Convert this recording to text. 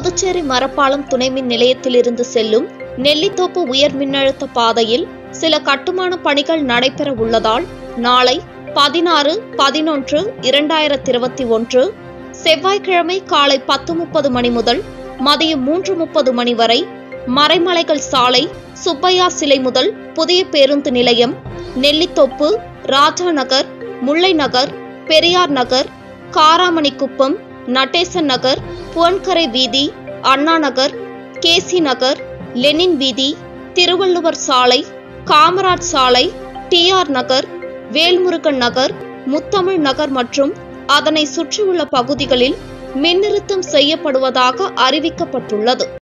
புதுச்சேரி மரப்பாலம் துணைமின் நிலையத்திலிருந்து செல்லும் நெல்லித்தோப்பு உயர் மின்னழுத்த பாதையில் சில கட்டுமான பணிகள் நடைபெற உள்ளதால் நாளை பதினாறு பதினொன்று இரண்டாயிரத்தி இருபத்தி ஒன்று செவ்வாய்க்கிழமை காலை பத்து முப்பது மணி முதல் மதியம் மூன்று முப்பது மணி வரை மறைமலைகள் சாலை சுப்பையா சிலை முதல் புதிய பேருந்து நிலையம் நெல்லித்தோப்பு ராஜா நகர் முல்லை நகர் பெரியார் நகர் காராமணிக்குப்பம் நடேசன் நகர் புவன்கரை வீதி அண்ணா நகர் கேசி நகர் லெனின் வீதி திருவள்ளுவர் சாலை காமராஜ் சாலை டிஆர் நகர் வேல்முருகன் நகர் முத்தமிழ் நகர் மற்றும் அதனை சுற்றியுள்ள பகுதிகளில் மின்னிறுத்தம் செய்யப்படுவதாக அறிவிக்கப்பட்டுள்ளது